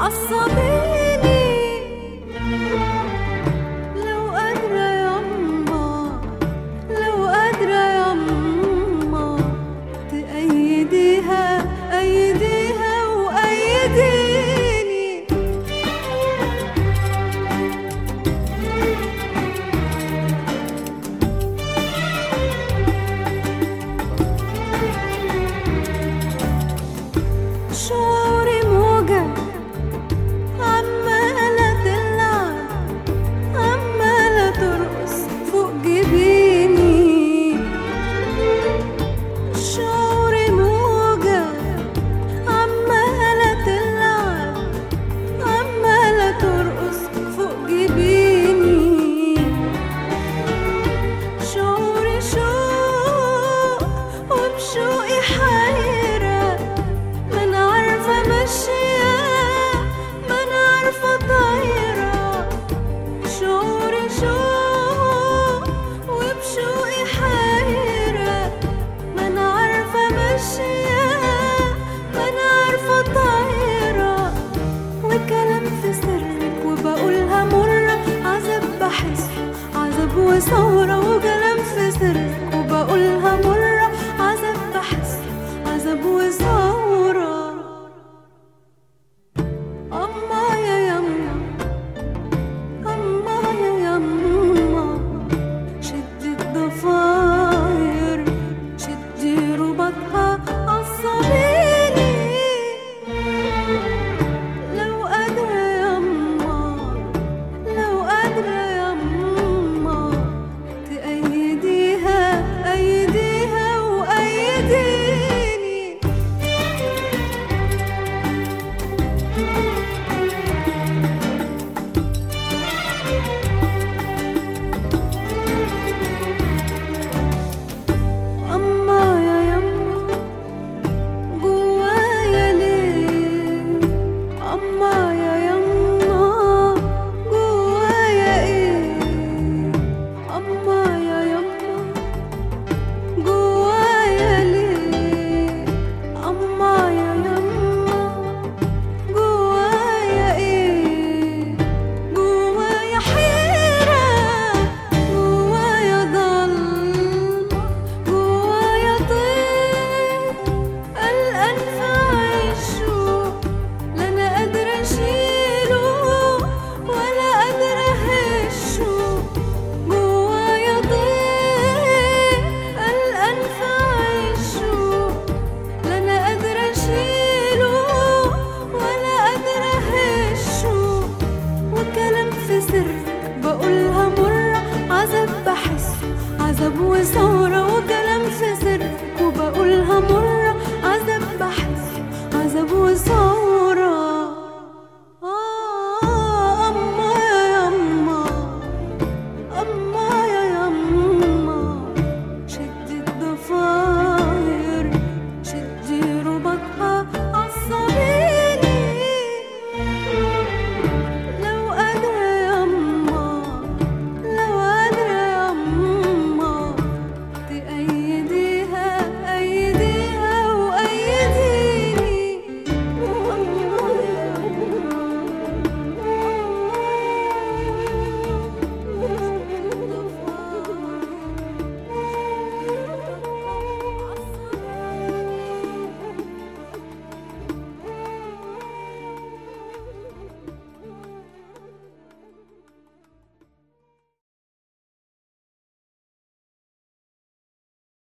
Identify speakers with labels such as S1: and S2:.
S1: عصبيني لو قادرة يما لو قادرة يما تأيديها أيديها وأيديني شعوري موجة عمالة تلعب عمالة ترقص فوق جبيني شعوري موجة عمالة تلعب عمالة ترقص فوق جبيني شعوري شوق وبشوقي حيرة ما انا عارفة ماشية ما انا عارفة طايرة شعوري شوق وبشوقي حيرة ما انا عارفة ماشية ما انا عارفة طايرة وكلام في سرك وبقولها مرة عذاب بحس عذاب وثورة وكلام في سرك وبقولها مرة عذاب بحس عذاب وثورة أما يا يما أما يا يما شدي الضفاير شدي ربطها عصبيني لو قادرة يما لو قادرة يما تأيديها أيديها وأيديني أما يا يما جوايا ليه أما يا يما جوايا إيه أما يا يما جوايا ليه أما يا يما جوايا إيه جوايا حيرة جوايا ضلمة جوايا طير قلقان في عيشه لا أنا قادرة أشيله ولا قادرة أهشه جوايا طير قلقان في عيشه لا أنا قادرة أشيله ولا قادرة أهشه وكلام في سرك بقولها مرة عذاب بحس عذاب وثورة وكلام في سرك وبقولها مرة